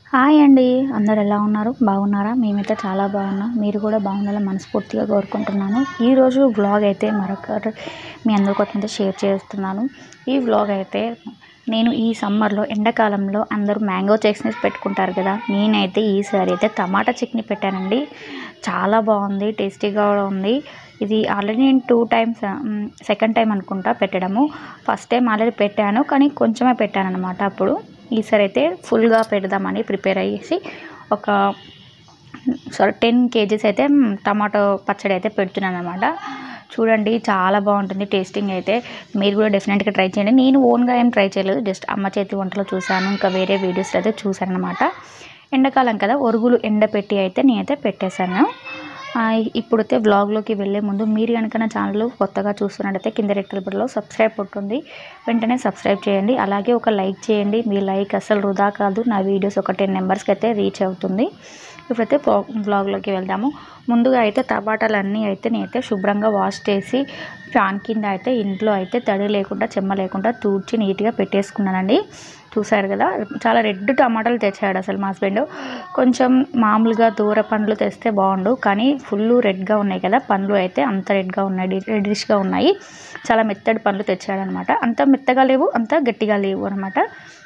hi అండి అందరు ఎలా ఉన్నారు బాగున్నారా మేమైతే చాలా బాగున్నాం మీరు కూడా బాగుండాలని మనస్ఫూర్తిగా కోరుకుంటున్నాను ఈరోజు వ్లాగ్ అయితే మరొక మీ అందరికీ అయితే షేర్ చేస్తున్నాను ఈ వ్లాగ్ అయితే నేను ఈ సమ్మర్లో ఎండాకాలంలో అందరూ మ్యాంగో చట్నీ పెట్టుకుంటారు కదా నేనైతే ఈసారి అయితే టమాటా చట్నీ పెట్టానండి చాలా బాగుంది టేస్టీగా కూడా ఉంది ఇది ఆల్రెడీ నేను టూ టైమ్స్ సెకండ్ టైం అనుకుంటా పెట్టడము ఫస్ట్ టైం ఆల్రెడీ పెట్టాను కానీ కొంచెమే పెట్టాను అనమాట అప్పుడు ఈసారి అయితే ఫుల్గా పెడదామని ప్రిపేర్ అయ్యేసి ఒక సారీ టెన్ కేజీస్ అయితే టమాటో పచ్చడి అయితే పెడుతున్నాను అనమాట చూడండి చాలా బాగుంటుంది టేస్టింగ్ అయితే మీరు కూడా డెఫినెట్గా ట్రై చేయండి నేను ఓన్గా ఏం ట్రై చేయలేదు జస్ట్ అమ్మ చేతి వంటలు చూశాను ఇంకా వేరే వీడియోస్ అయితే చూశాను అనమాట ఎండాకాలం కదా ఒరుగులు ఎండపెట్టి అయితే నేనైతే పెట్టేశాను ఆ, ఇప్పుడైతే వ్లాగ్లోకి వెళ్ళే ముందు మీరు కనుక నా ఛానల్ కొత్తగా చూస్తున్నట్టయితే కింద రెడ్ కలర్లో సబ్స్క్రైబ్ ఉంటుంది వెంటనే సబ్స్క్రైబ్ చేయండి అలాగే ఒక లైక్ చేయండి మీ లైక్ అసలు వృధా కాదు నా వీడియోస్ ఒక టెన్ మెంబర్స్కి అయితే రీచ్ అవుతుంది ఇప్పుడైతే వ్లాగ్లోకి వెళ్దాము ముందుగా అయితే టమాటాలన్నీ అయితే నేనైతే శుభ్రంగా వాష్ చేసి ఫ్యాన్ కింద అయితే ఇంట్లో అయితే తడి లేకుండా చెమ్మ లేకుండా తూడ్చి నీట్గా పెట్టేసుకున్నానండి చూసారు కదా చాలా రెడ్ టమాటాలు తెచ్చాడు అసలు మా హస్బెండ్ కొంచెం మామూలుగా దూర పండ్లు తెస్తే బాగుండు కానీ ఫుల్ రెడ్గా ఉన్నాయి కదా పండ్లు అయితే అంత రెడ్గా ఉన్నాయి రెడ్డిష్గా ఉన్నాయి చాలా మెత్తడి పండ్లు తెచ్చాడనమాట అంత మెత్తగా లేవు అంత గట్టిగా లేవు అనమాట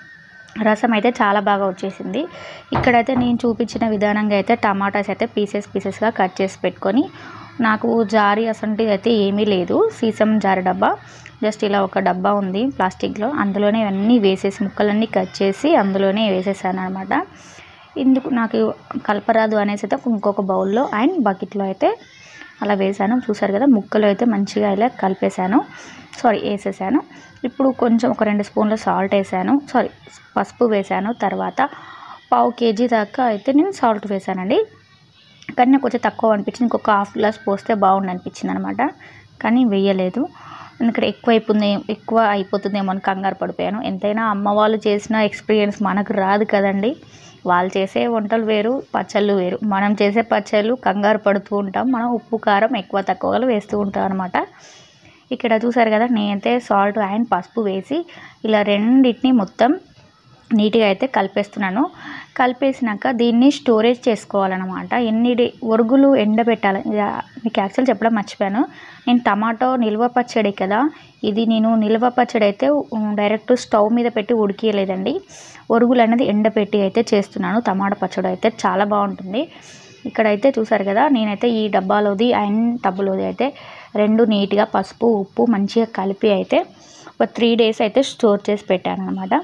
రసం అయితే చాలా బాగా వచ్చేసింది ఇక్కడైతే నేను చూపించిన విధానంగా అయితే టమాటాస్ అయితే పీసెస్ పీసెస్గా కట్ చేసి పెట్టుకొని నాకు జారీ అసంటిది అయితే ఏమీ లేదు సీసం జారి డబ్బా జస్ట్ ఇలా ఒక డబ్బా ఉంది ప్లాస్టిక్లో అందులోనే అన్నీ వేసేసి ముక్కలన్నీ కట్ చేసి అందులోనే వేసేసాను అనమాట ఇందుకు నాకు కలపరాదు అనేసి అయితే ఇంకొక బౌల్లో అండ్ బకెట్లో అయితే అలా వేసాను చూసారు కదా ముక్కలు అయితే మంచిగా ఇలా కలిపేశాను సారీ వేసేసాను ఇప్పుడు కొంచెం ఒక రెండు స్పూన్ల సాల్ట్ వేసాను సారీ పసుపు వేసాను తర్వాత పావు కేజీ దాకా అయితే నేను సాల్ట్ వేసానండి కానీ నాకు కొంచెం తక్కువ అనిపించింది ఇంకొక హాఫ్ గ్లాస్ పోస్తే బాగుండు అనిపించింది అనమాట కానీ వేయలేదు ఎందుకంటే ఎక్కువ అయిపోతుంది ఎక్కువ అయిపోతుందేమో అని కంగారు పడిపోయాను ఎంతైనా అమ్మ వాళ్ళు చేసిన ఎక్స్పీరియన్స్ మనకు రాదు కదండి వాళ్ళు చేసే వంటలు వేరు పచ్చళ్ళు వేరు మనం చేసే పచ్చళ్ళు కంగారు పడుతూ ఉంటాం మనం ఉప్పు కారం ఎక్కువ తక్కువగా వేస్తూ ఉంటాం అనమాట ఇక్కడ చూసారు కదా నేనైతే సాల్ట్ అండ్ పసుపు వేసి ఇలా రెండింటిని మొత్తం నీట్గా అయితే కలిపేస్తున్నాను కలిపేసినాక దీన్ని స్టోరేజ్ చేసుకోవాలన్నమాట ఎన్ని డే ఒరుగులు ఎండబెట్టాలి ఇది మీకు యాక్చువల్ చెప్పడం మర్చిపోయాను నేను టమాటో నిల్వ పచ్చడి కదా ఇది నేను నిల్వ పచ్చడి అయితే ఉమ్, డైరెక్ట్ స్టవ్ మీద పెట్టి ఉడికియలేదండి ఒరుగులు అనేది ఎండబెట్టి అయితే చేస్తున్నాను టమాటా పచ్చడి అయితే చాలా బాగుంటుంది ఇక్కడైతే చూసారు కదా నేనైతే ఈ డబ్బాలోది అండ్ టబ్బులోది అయితే రెండు నీట్గా పసుపు ఉప్పు మంచిగా కలిపి అయితే ఒక త్రీ డేస్ అయితే స్టోర్ చేసి పెట్టాను అనమాట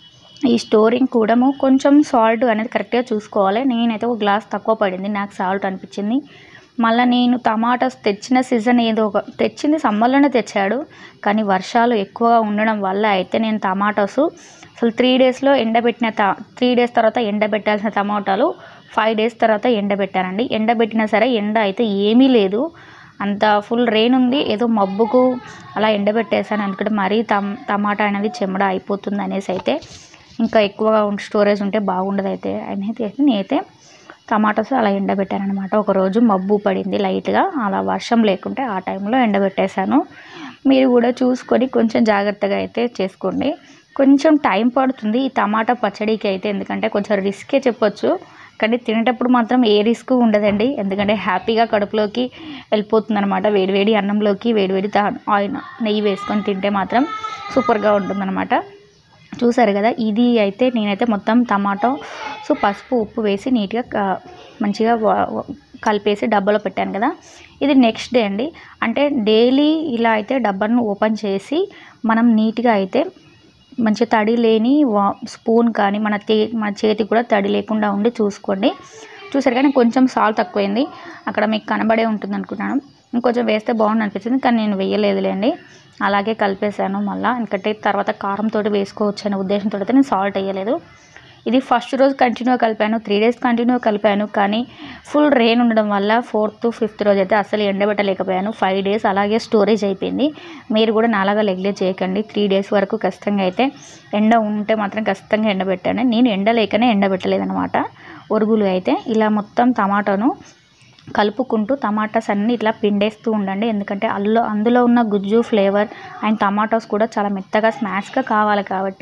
ఈ స్టోరింగ్ కూడా కొంచెం సాల్ట్ అనేది కరెక్ట్గా చూసుకోవాలి నేనైతే ఒక గ్లాస్ తక్కువ పడింది నాకు సాల్ట్ అనిపించింది మళ్ళీ నేను టమాటాస్ తెచ్చిన సీజన్ ఏదో ఒక తెచ్చింది సమ్మర్లోనే తెచ్చాడు కానీ వర్షాలు ఎక్కువగా ఉండడం వల్ల అయితే నేను టమాటాస్ అసలు త్రీ డేస్లో ఎండబెట్టిన ట త్రీ డేస్ తర్వాత ఎండబెట్టాల్సిన టమాటాలు ఫైవ్ డేస్ తర్వాత ఎండబెట్టానండి ఎండబెట్టినా సరే ఎండ అయితే ఏమీ లేదు అంత ఫుల్ రెయిన్ ఉంది ఏదో మబ్బుకు అలా ఎండబెట్టేసాను ఎందుకంటే మరీ టమ్ టమాటా అనేది చెమడ అయిపోతుంది అనేసి అయితే ఇంకా ఎక్కువగా స్టోరేజ్ ఉంటే బాగుండదు అయితే అనేది నేనైతే టమాటాస్ అలా ఎండబెట్టాను అనమాట ఒకరోజు మబ్బు పడింది లైట్గా అలా వర్షం లేకుంటే ఆ టైంలో ఎండబెట్టేశాను మీరు కూడా చూసుకొని కొంచెం జాగ్రత్తగా అయితే చేసుకోండి కొంచెం టైం పడుతుంది ఈ టమాటా పచ్చడికి అయితే ఎందుకంటే కొంచెం రిస్కే చెప్పొచ్చు కానీ తినేటప్పుడు మాత్రం ఏ రిస్క్ ఉండదండి ఎందుకంటే హ్యాపీగా కడుపులోకి వెళ్ళిపోతుంది అనమాట వేడివేడి అన్నంలోకి వేడివేడి తా- ఆయిల్ నెయ్యి వేసుకొని తింటే మాత్రం సూపర్గా ఉంటుందన్నమాట చూసారు కదా ఇది అయితే నేనైతే మొత్తం టమాటో సో పసుపు ఉప్పు వేసి నీట్గా క- మంచిగా వా- వా- కలిపేసి డబ్బాలో పెట్టాను కదా ఇది నెక్స్ట్ డే అండి అంటే డైలీ ఇలా అయితే డబ్బాను ఓపెన్ చేసి మనం నీట్గా అయితే మంచి తడి లేని వా- స్పూన్ కానీ మన తే మన చేతి కూడా తడి లేకుండా ఉండి చూసుకోండి చూసారు కానీ కొంచెం సాల్ట్ తక్కువైంది అక్కడ మీకు కనబడే ఉంటుంది అనుకుంటున్నాను ఇంకొంచెం వేస్తే బాగుంది అనిపించింది కానీ నేను వేయలేదులేండి అలాగే కలిపేశాను మళ్ళీ ఎందుకంటే తర్వాత కారంతో వేసుకోవచ్చు అనే ఉద్దేశంతో అయితే నేను సాల్ట్ వేయలేదు ఇది ఫస్ట్ రోజు కంటిన్యూ కలిపాను త్రీ డేస్ కంటిన్యూ కలిపాను కానీ ఫుల్ రెయిన్ ఉండడం వల్ల ఫోర్త్ ఫిఫ్త్ రోజు అయితే అసలు ఎండబెట్టలేకపోయాను ఫైవ్ డేస్ అలాగే స్టోరేజ్ అయిపోయింది మీరు కూడా నాలాగా నెగ్లెక్ట్ చేయకండి త్రీ డేస్ వరకు ఖచ్చితంగా అయితే ఎండ ఉంటే మాత్రం ఖచ్చితంగా ఎండబెట్టాను నేను ఎండ లేకనే ఎండబెట్టలేదనమాట ఒరుగులు అయితే ఇలా మొత్తం టమాటాను కలుపుకుంటూ టమాటాస్ అన్నీ ఇట్లా పిండేస్తూ ఉండండి ఎందుకంటే అందులో అందులో ఉన్న గుజ్జు ఫ్లేవర్ అండ్ టమాటోస్ కూడా చాలా మెత్తగా స్మాష్గా కావాలి కాబట్టి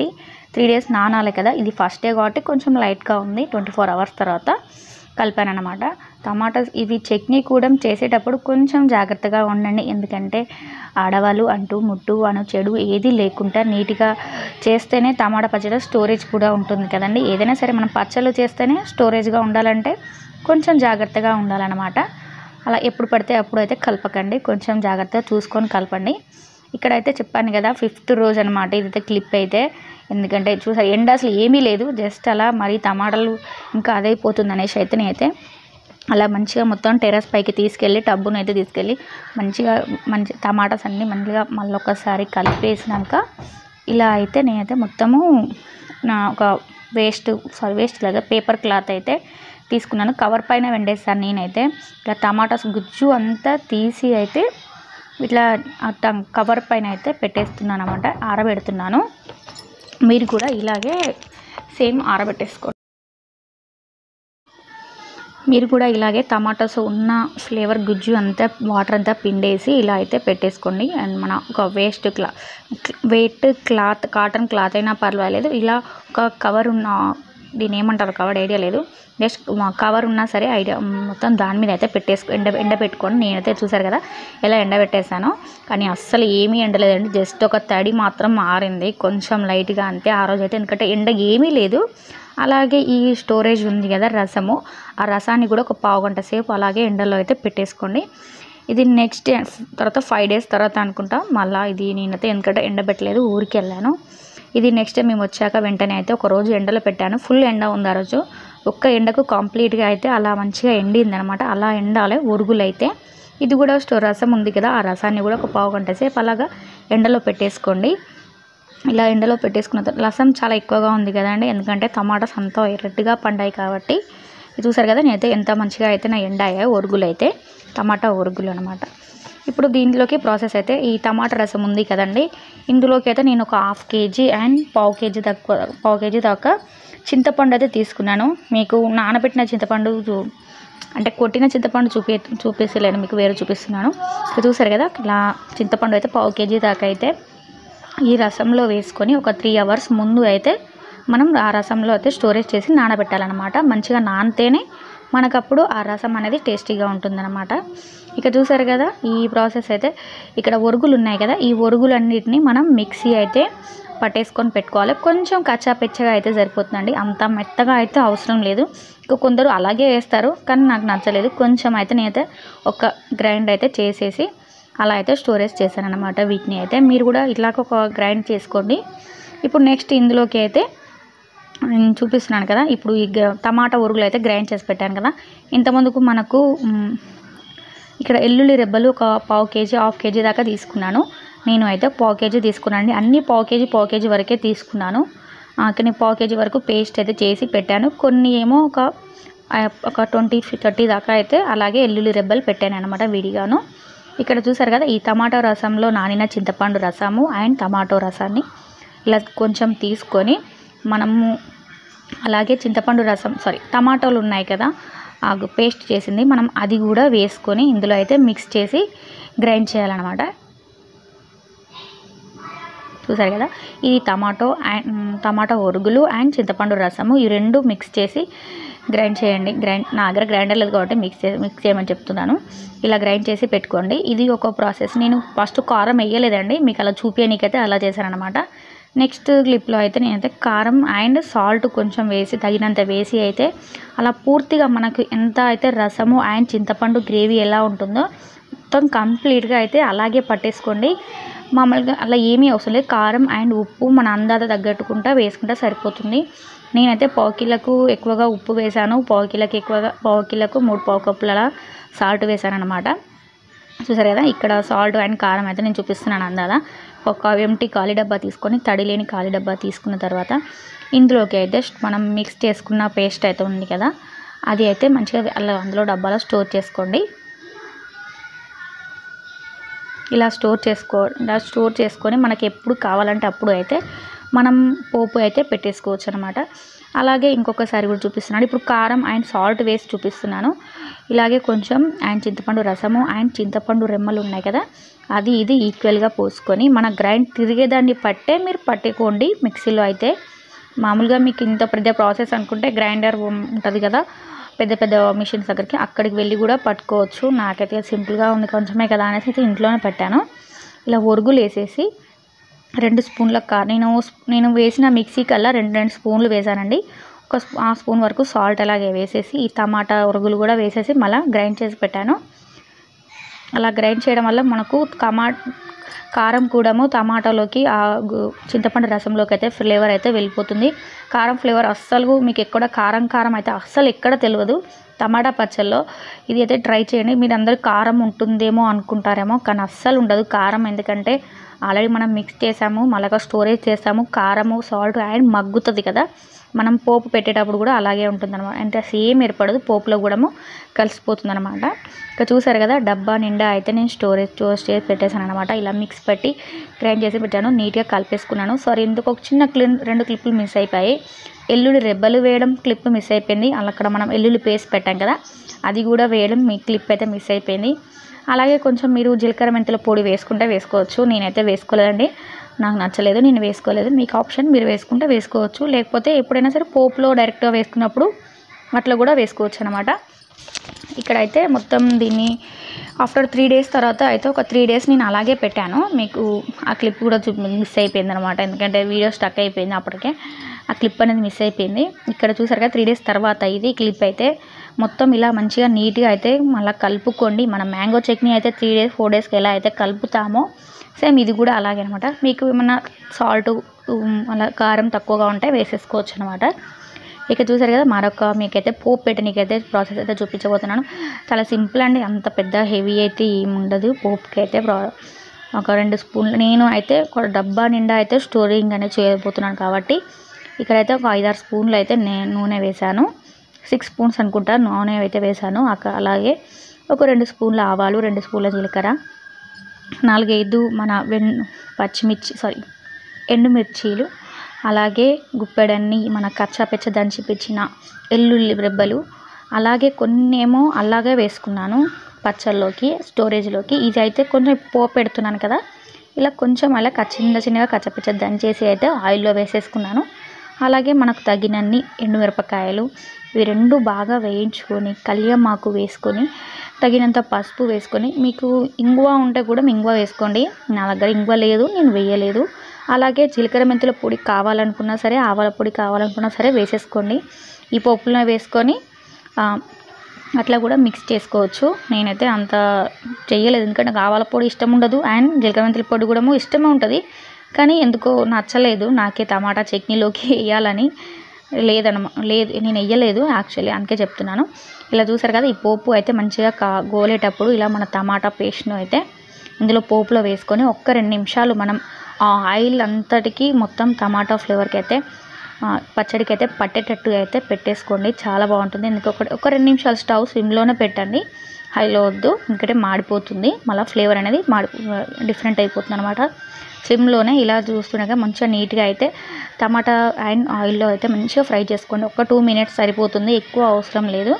త్రీ డేస్ నానాలి కదా ఇది ఫస్ట్ డే కాబట్టి కొంచెం లైట్గా ఉంది ట్వంటీ ఫోర్ అవర్స్ తర్వాత కలిపాను అనమాట టమాటాస్ ఇవి చట్నీ కూడా చేసేటప్పుడు కొంచెం జాగ్రత్తగా ఉండండి ఎందుకంటే ఆడవాళ్ళు అంటూ ముట్టు అను చెడు ఏది లేకుండా నీట్గా చేస్తేనే టమాటా పచ్చడి స్టోరేజ్ కూడా ఉంటుంది కదండి ఏదైనా సరే మనం పచ్చళ్ళు చేస్తేనే స్టోరేజ్గా ఉండాలంటే కొంచెం జాగ్రత్తగా ఉండాలన్నమాట అలా ఎప్పుడు పడితే అప్పుడు అయితే కలపకండి కొంచెం జాగ్రత్తగా చూసుకొని కలపండి ఇక్కడైతే చెప్పాను కదా ఫిఫ్త్ రోజు అనమాట ఇదైతే క్లిప్ అయితే ఎందుకంటే చూసా ఎండ అసలు ఏమీ లేదు జస్ట్ అలా మరి టమాటాలు ఇంకా అదైపోతుంది అనేసి అయితే నేనైతే అలా మంచిగా మొత్తం టెర్రస్ పైకి తీసుకెళ్ళి టబ్బును అయితే తీసుకెళ్ళి మంచిగా మంచి టమాటాస్ అన్నీ మంచిగా మళ్ళీ ఒకసారి కలిపేసినాక ఇలా అయితే నేనైతే మొత్తము నా ఒక వేస్ట్ సారీ వేస్ట్ లేదా పేపర్ క్లాత్ అయితే తీసుకున్నాను కవర్ పైన వెండేస్తాను నేనైతే ఇలా టమాటాస్ గుజ్జు అంతా తీసి అయితే ఇట్లా అట్ట కవర్ పైన అయితే పెట్టేస్తున్నాను అనమాట ఆరబెడుతున్నాను మీరు కూడా ఇలాగే సేమ్ ఆరబెట్టేసుకోండి మీరు కూడా ఇలాగే టమాటాస్ ఉన్న ఫ్లేవర్ గుజ్జు అంతా వాటర్ అంతా పిండేసి ఇలా అయితే పెట్టేసుకోండి అండ్ మన ఒక వేస్ట్ క్లా వెయిట్ క్లాత్ కాటన్ క్లాత్ అయినా పర్వాలేదు ఇలా ఒక కవర్ ఉన్న దీని ఏమంటారు కవర్ ఐడియా లేదు జస్ట్ కవర్ ఉన్నా సరే ఐడియా మొత్తం దాని మీద అయితే పెట్టేసుకో ఎండ ఎండ పెట్టుకొని నేనైతే చూసారు కదా ఎలా ఎండ పెట్టేశానో కానీ అస్సలు ఏమీ ఎండలేదండి జస్ట్ ఒక తడి మాత్రం మారింది కొంచెం లైట్గా అంతే ఆ రోజు అయితే ఎందుకంటే ఎండ ఏమీ లేదు అలాగే ఈ స్టోరేజ్ ఉంది కదా రసము ఆ రసాన్ని కూడా ఒక పావు గంట సేపు అలాగే ఎండలో అయితే పెట్టేసుకోండి ఇది నెక్స్ట్ డే తర్వాత ఫైవ్ డేస్ తర్వాత అనుకుంటా మళ్ళీ ఇది నేనైతే ఎందుకంటే ఎండబెట్టలేదు ఊరికి వెళ్ళాను ఇది నెక్స్ట్ డే మేము వచ్చాక వెంటనే అయితే ఒక రోజు ఎండలో పెట్టాను ఫుల్ ఎండ ఉంది ఆ రోజు ఒక్క ఎండకు కంప్లీట్గా అయితే అలా మంచిగా ఎండింది అనమాట అలా ఎండాలి ఒరుగులు అయితే ఇది కూడా స్టో రసం ఉంది కదా ఆ రసాన్ని కూడా ఒక పావు గంట సేపు అలాగా ఎండలో పెట్టేసుకోండి ఇలా ఎండలో పెట్టేసుకున్న తర్వాత రసం చాలా ఎక్కువగా ఉంది కదండి ఎందుకంటే టమాటాస్ అంతా ఎర్రటిగా పండాయి కాబట్టి ఇది చూసారు కదా నేనైతే ఎంత మంచిగా అయితే నా ఎండాయో ఒరుగులు అయితే టమాటా ఒరుగులు అనమాట ఇప్పుడు దీంట్లోకి ప్రాసెస్ అయితే ఈ టమాటా రసం ఉంది కదండి ఇందులోకి అయితే నేను ఒక హాఫ్ కేజీ అండ్ పావు కేజీ తక్కువ పావు కేజీ దాకా చింతపండు అయితే తీసుకున్నాను మీకు నానబెట్టిన చింతపండు చూ- అంటే కొట్టిన చింతపండు చూపి చూపిస్తలేను మీకు వేరే చూపిస్తున్నాను ఇక్కడ చూసారు కదా ఇలా చింతపండు అయితే పావు కేజీ దాకా అయితే ఈ రసంలో వేసుకొని ఒక త్రీ అవర్స్ ముందు అయితే మనం ఆ రసంలో అయితే స్టోరేజ్ చేసి నానబెట్టాలన్నమాట మంచిగా నానితేనే మనకప్పుడు ఆ రసం అనేది టేస్టీగా ఉంటుందన్నమాట ఇక చూసారు కదా ఈ ప్రాసెస్ అయితే ఇక్కడ ఒరుగులు ఉన్నాయి కదా ఈ ఒరుగులన్నిటిని మనం మిక్సీ అయితే పట్టేసుకొని పెట్టుకోవాలి కొంచెం కచ్చా పెచ్చగా అయితే సరిపోతుందండి అంత మెత్తగా అయితే అవసరం లేదు ఇంకా కొందరు అలాగే వేస్తారు కానీ నాకు నచ్చలేదు కొంచెం అయితే నేనైతే ఒక గ్రైండ్ అయితే చేసేసి అలా అయితే స్టోరేజ్ చేశాను అనమాట వీటిని అయితే మీరు కూడా ఇట్లాగ ఒక గ్రైండ్ చేసుకోండి ఇప్పుడు నెక్స్ట్ ఇందులోకి అయితే నేను చూపిస్తున్నాను కదా ఇప్పుడు ఈ గ- టమాటా ఉరుగులు అయితే గ్రైండ్ చేసి పెట్టాను కదా ఇంతమందుకు మనకు మ్, ఇక్కడ ఎల్లుల్లి రెబ్బలు ఒక పావు కేజీ హాఫ్ కేజీ దాకా తీసుకున్నాను నేను అయితే పావు కేజీ తీసుకున్నాను అన్ని పావు కేజీ పావు కేజీ వరకే తీసుకున్నాను ఆ, కానీ పావు కేజీ వరకు పేస్ట్ అయితే చేసి పెట్టాను కొన్ని ఏమో ఒక ఆ, ఒక ట్వంటీ థర్టీ దాకా అయితే అలాగే ఎల్లుల్లి రెబ్బలు పెట్టాను అనమాట విడిగాను ఇక్కడ చూసారు కదా ఈ టమాటో రసంలో నానిన చింతపండు రసము అండ్ టమాటో రసాన్ని ఇలా కొంచెం తీసుకొని మనము అలాగే చింతపండు రసం సారీ టమాటోలు ఉన్నాయి కదా ఆ పేస్ట్ చేసింది మనం అది కూడా వేసుకొని ఇందులో అయితే మిక్స్ చేసి గ్రైండ్ చేయాలన్నమాట చూసారు కదా ఇది టమాటో అండ్ టమాటో ఒరుగులు అండ్ చింతపండు రసము ఈ రెండు మిక్స్ చేసి గ్రైండ్ చేయండి గ్రైండ్ నా దగ్గర గ్రైండర్ లేదు కాబట్టి మిక్స్ చే మిక్స్ చేయమని చెప్తున్నాను ఇలా గ్రైండ్ చేసి పెట్టుకోండి ఇది ఒక ప్రాసెస్ నేను ఫస్ట్ కారం వేయలేదండి మీకు అలా చూపించనీకైతే అలా చేశానఅనమాట నెక్స్ట్ క్లిప్లో అయితే నేనైతే కారం అండ్ సాల్ట్ కొంచెం వేసి తగినంత వేసి అయితే అలా పూర్తిగా మనకు ఎంత అయితే రసము అండ్ చింతపండు గ్రేవీ ఎలా ఉంటుందో మొత్తం కంప్లీట్గా అయితే అలాగే పట్టేసుకోండి మామూలుగా అలా ఏమీ అవసరం లేదు కారం అండ్ ఉప్పు మన అందాజ తగ్గట్టుకుంటా వేసుకుంటే సరిపోతుంది నేనైతే పావు కిలోకు ఎక్కువగా ఉప్పు వేసాను పావు కిలోకి ఎక్కువగా పావు కిలోకు మూడు పావు కప్పుల సాల్ట్ వేసాను అనమాట చూసారు కదా ఇక్కడ సాల్ట్ అండ్ కారం అయితే నేను చూపిస్తున్నాను అందాదా ఒక ఎంటీ ఖాళీ డబ్బా తీసుకొని తడి లేని ఖాళీ డబ్బా తీసుకున్న తర్వాత ఇందులోకి అయితే మనం మిక్స్ చేసుకున్న పేస్ట్ అయితే ఉంది కదా అది అయితే మంచిగా అలా అందులో డబ్బాలో స్టోర్ చేసుకోండి ఇలా స్టోర్ చేసుకో ఇలా స్టోర్ చేసుకొని మనకి ఎప్పుడు కావాలంటే అప్పుడు అయితే మనం పోపు అయితే పెట్టేసుకోవచ్చు అనమాట అలాగే ఇంకొకసారి కూడా చూపిస్తున్నాను ఇప్పుడు కారం అండ్ సాల్ట్ వేసి చూపిస్తున్నాను ఇలాగే కొంచెం అండ్ చింతపండు రసము అండ్ చింతపండు రెమ్మలు ఉన్నాయి కదా అది ఇది ఈక్వల్గా పోసుకొని మన గ్రైండ్ తిరిగేదాన్ని పట్టే మీరు పట్టుకోండి మిక్సీలో అయితే మామూలుగా మీకు ఇంత పెద్ద ప్రాసెస్ అనుకుంటే గ్రైండర్ ఉంటుంది కదా పెద్ద పెద్ద మిషన్స్ దగ్గరికి అక్కడికి వెళ్ళి కూడా పట్టుకోవచ్చు నాకైతే సింపుల్గా ఉంది కొంచెమే కదా అనేసి అయితే ఇంట్లోనే పెట్టాను ఇలా ఒరుగులు వేసేసి రెండు స్పూన్ల కా నేను నేను వేసిన మిక్సీ కల్లా రెండు రెండు స్పూన్లు వేసానండి ఒక స్పూ- ఆ స్పూన్ వరకు సాల్ట్ అలాగే వేసేసి ఈ టమాటా ఉరుగులు కూడా వేసేసి మళ్ళీ గ్రైండ్ చేసి పెట్టాను అలా గ్రైండ్ చేయడం వల్ల మనకు కమా కారం కూడాము టమాటాలోకి ఆ గు- చింతపండు రసంలోకి అయితే ఫ్లేవర్ అయితే వెళ్ళిపోతుంది కారం ఫ్లేవర్ అస్సలు మీకు ఎక్కడ కారం కారం అయితే అస్సలు ఎక్కడ తెలియదు టమాటా పచ్చల్లో ఇది అయితే ట్రై చేయండి మీరు అందరు కారం ఉంటుందేమో అనుకుంటారేమో కానీ అస్సలు ఉండదు కారం ఎందుకంటే ఆల్రెడీ మనం మిక్స్ చేసాము మళ్ళీ స్టోరేజ్ చేసాము కారము సాల్ట్ అండ్ మగ్గుతుంది కదా మనం పోపు పెట్టేటప్పుడు కూడా అలాగే ఉంటుంది అనమాట అంటే సేమ్ ఏర్పడదు పోపులో కూడా కలిసిపోతుంది అనమాట ఇక్కడ చూసారు కదా డబ్బా నిండా అయితే నేను స్టోరేజ్ స్టోర్ చేసి పెట్టేశాను అనమాట ఇలా మిక్స్ పెట్టి గ్రైండ్ చేసి పెట్టాను నీట్గా కలిపేసుకున్నాను సారీ ఎందుకు ఒక చిన్న క్లిన్ రెండు క్లిప్లు మిస్ అయిపోయాయి ఎల్లుడి రెబ్బలు వేయడం క్లిప్ మిస్ అయిపోయింది అలా అక్కడ మనం ఎల్లుల్లి పేస్ట్ పెట్టాం కదా అది కూడా వేయడం మీ క్లిప్ అయితే మిస్ అయిపోయింది అలాగే కొంచెం మీరు జీలకర్ర మెంతుల పొడి వేసుకుంటే వేసుకోవచ్చు నేనైతే వేసుకోలేదండి నాకు నచ్చలేదు నేను వేసుకోలేదు మీకు ఆప్షన్ మీరు వేసుకుంటే వేసుకోవచ్చు లేకపోతే ఎప్పుడైనా సరే పోపులో డైరెక్ట్గా వేసుకున్నప్పుడు అట్లా కూడా వేసుకోవచ్చు అనమాట ఇక్కడైతే మొత్తం దీన్ని ఆఫ్టర్ త్రీ డేస్ తర్వాత అయితే ఒక త్రీ డేస్ నేను అలాగే పెట్టాను మీకు ఆ క్లిప్ కూడా చూ మిస్ అయిపోయింది అనమాట ఎందుకంటే వీడియో స్టక్ అయిపోయింది అప్పటికే ఆ క్లిప్ అనేది మిస్ అయిపోయింది ఇక్కడ చూసారు కదా త్రీ డేస్ తర్వాత ఇది క్లిప్ అయితే మొత్తం ఇలా మంచిగా నీట్గా అయితే మళ్ళీ కలుపుకోండి మన మ్యాంగో చట్నీ అయితే త్రీ డేస్ ఫోర్ డేస్కి ఎలా అయితే కలుపుతామో సేమ్ ఇది కూడా అలాగే అనమాట మీకు ఏమన్నా సాల్ట్ అలా కారం తక్కువగా ఉంటే వేసేసుకోవచ్చు అనమాట ఇక చూసారు కదా మరొక మీకైతే పోపు పెట్టనీకైతే ప్రాసెస్ అయితే చూపించబోతున్నాను చాలా సింపుల్ అండి అంత పెద్ద హెవీ అయితే ఏమి ఉండదు పోపుకి అయితే ప్రా ఒక రెండు స్పూన్లు నేను అయితే ఒక డబ్బా నిండా అయితే స్టోరింగ్ అనేది చేయబోతున్నాను కాబట్టి ఇక్కడైతే ఒక ఐదారు స్పూన్లు అయితే నేను నూనె వేశాను సిక్స్ స్పూన్స్ అనుకుంటా నూనె అయితే వేశాను అక్క అలాగే ఒక రెండు స్పూన్ల ఆవాలు రెండు స్పూన్ల జీలకర్ర నాలుగైదు మన వెన్ పచ్చిమిర్చి సారీ ఎండుమిర్చీలు అలాగే గుప్పెడన్ని మన కచ్చాపెచ్చ దంచిపిచ్చిన ఎల్లుల్లి రెబ్బలు అలాగే కొన్ని ఏమో అలాగే వేసుకున్నాను పచ్చళ్ళలోకి స్టోరేజ్లోకి ఇది అయితే కొంచెం పోపు పెడుతున్నాను కదా ఇలా కొంచెం అలా కచ్చ- చిన్న చిన్నగా కచ్చపిచ్చ దంచేసి అయితే ఆయిల్లో వేసేసుకున్నాను అలాగే మనకు తగినన్ని ఎండుమిరపకాయలు ఇవి రెండు బాగా వేయించుకొని కళ్యామాకు వేసుకొని తగినంత పసుపు వేసుకొని మీకు ఇంగువ ఉంటే కూడా ఇంగువ వేసుకోండి నా దగ్గర ఇంగువ లేదు నేను వేయలేదు అలాగే జీలకర్ర మెంతుల పొడి కావాలనుకున్నా సరే ఆవాల పొడి కావాలనుకున్నా సరే వేసేసుకోండి ఈ పప్పులను వేసుకొని ఆ, అట్లా కూడా మిక్స్ చేసుకోవచ్చు నేనైతే అంత చెయ్యలేదు ఎందుకంటే నాకు ఆవాల పొడి ఇష్టం ఉండదు అండ్ జీలకర్ర మెంతుల పొడి కూడా ఇష్టమే ఉంటుంది కానీ ఎందుకో నచ్చలేదు నాకే టమాటా చట్నీలోకి వేయాలని లేదనమా లేదు నేను వేయలేదు యాక్చువల్లీ అందుకే చెప్తున్నాను ఇలా చూసారు కదా ఈ పోపు అయితే మంచిగా కా గోలేటప్పుడు ఇలా మన టమాటా పేస్ట్ను అయితే ఇందులో పోపులో వేసుకొని ఒక్క రెండు నిమిషాలు మనం ఆ ఆయిల్ అంతటికి మొత్తం టమాటా ఫ్లేవర్కి అయితే ఆ, పచ్చడికి అయితే పట్టేటట్టు అయితే పెట్టేసుకోండి చాలా బాగుంటుంది ఎందుకంటే ఒక రెండు నిమిషాలు స్టవ్ సిమ్లోనే పెట్టండి హైలో వద్దు ఎందుకంటే మాడిపోతుంది మళ్ళీ ఫ్లేవర్ అనేది మాడి డిఫరెంట్ అయిపోతుంది అనమాట స్లిమ్లోనే ఇలా చూస్తున్నాక మంచిగా నీట్గా అయితే టమాటా అండ్ ఆయిల్లో అయితే మంచిగా ఫ్రై చేసుకోండి ఒక టూ మినిట్స్ సరిపోతుంది ఎక్కువ అవసరం లేదు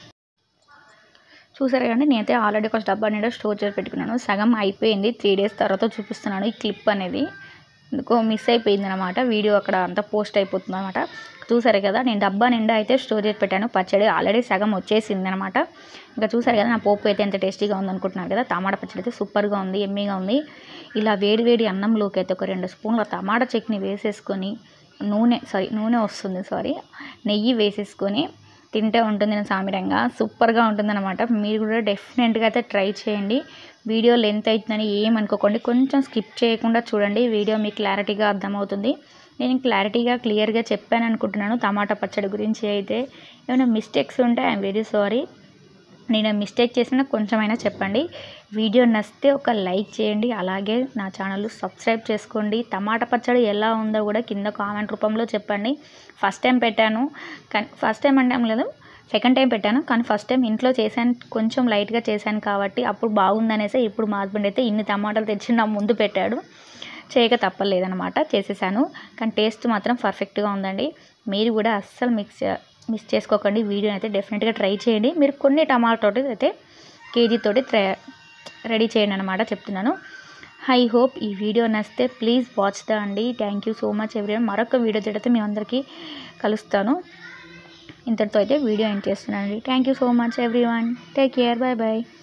చూసారు కానీ నేనైతే ఆల్రెడీ ఒక డబ్బా నిండా స్టోర్ చేసి పెట్టుకున్నాను సగం అయిపోయింది త్రీ డేస్ తర్వాత చూపిస్తున్నాను ఈ క్లిప్ అనేది ఎందుకో మిస్ అయిపోయింది అనమాట వీడియో అక్కడ అంతా పోస్ట్ అయిపోతుంది అనమాట చూసారు కదా నేను డబ్బా నిండా అయితే స్టోర్ చేసి పెట్టాను పచ్చడి ఆల్రెడీ సగం వచ్చేసింది అనమాట ఇంకా చూసారు కదా నా పోపు అయితే ఎంత టేస్టీగా ఉంది అనుకుంటున్నారు కదా టమాటా పచ్చడి అయితే సూపర్గా ఉంది ఎమ్మీగా ఉంది ఇలా వేడి వేడి అన్నంలోకి అయితే ఒక రెండు స్పూన్ల టమాటా చట్నీ వేసేసుకొని నూనె సారీ నూనె వస్తుంది సారీ నెయ్యి వేసేసుకొని తింటే ఉంటుంది నేను సామిరంగా సూపర్గా ఉంటుందన్నమాట మీరు కూడా డెఫినెట్గా అయితే ట్రై చేయండి వీడియో లెంత్ అవుతుందని ఏమనుకోకండి కొంచెం స్కిప్ చేయకుండా చూడండి వీడియో మీకు క్లారిటీగా అర్థమవుతుంది నేను క్లారిటీగా క్లియర్గా చెప్పాను అనుకుంటున్నాను టమాటా పచ్చడి గురించి అయితే ఏమైనా మిస్టేక్స్ ఉంటే ఐఎమ్ వెరీ సారీ నేను మిస్టేక్ చేసిన కొంచెమైనా చెప్పండి వీడియో నచ్చితే ఒక లైక్ చేయండి అలాగే నా ఛానల్ సబ్స్క్రైబ్ చేసుకోండి టమాటా పచ్చడి ఎలా ఉందో కూడా కింద కామెంట్ రూపంలో చెప్పండి ఫస్ట్ టైం పెట్టాను కానీ ఫస్ట్ టైం అంటే ఏం లేదు సెకండ్ టైం పెట్టాను కానీ ఫస్ట్ టైం ఇంట్లో చేశాను కొంచెం లైట్గా చేశాను కాబట్టి అప్పుడు బాగుందనేసి ఇప్పుడు మా హస్బెండ్ అయితే ఇన్ని టమాటాలు తెచ్చి నా ముందు పెట్టాడు చేయక తప్పలేదనమాట చేసేసాను కానీ టేస్ట్ మాత్రం పర్ఫెక్ట్గా ఉందండి మీరు కూడా అస్సలు మిక్స్ మిస్ చేసుకోకండి వీడియో అయితే డెఫినెట్గా ట్రై చేయండి మీరు కొన్ని టమాటోటి అయితే కేజీతోటి ట్రై రెడీ చేయండి అనమాట చెప్తున్నాను ఐ హోప్ ఈ వీడియో నచ్చితే ప్లీజ్ వాచ్ ద అండి thank you so much everyone మరొక వీడియో అయితే మీ అందరికీ కలుస్తాను ఇంతటితో అయితే వీడియో ఎండ్ చేస్తున్నానండి thank you so much everyone take care bye bye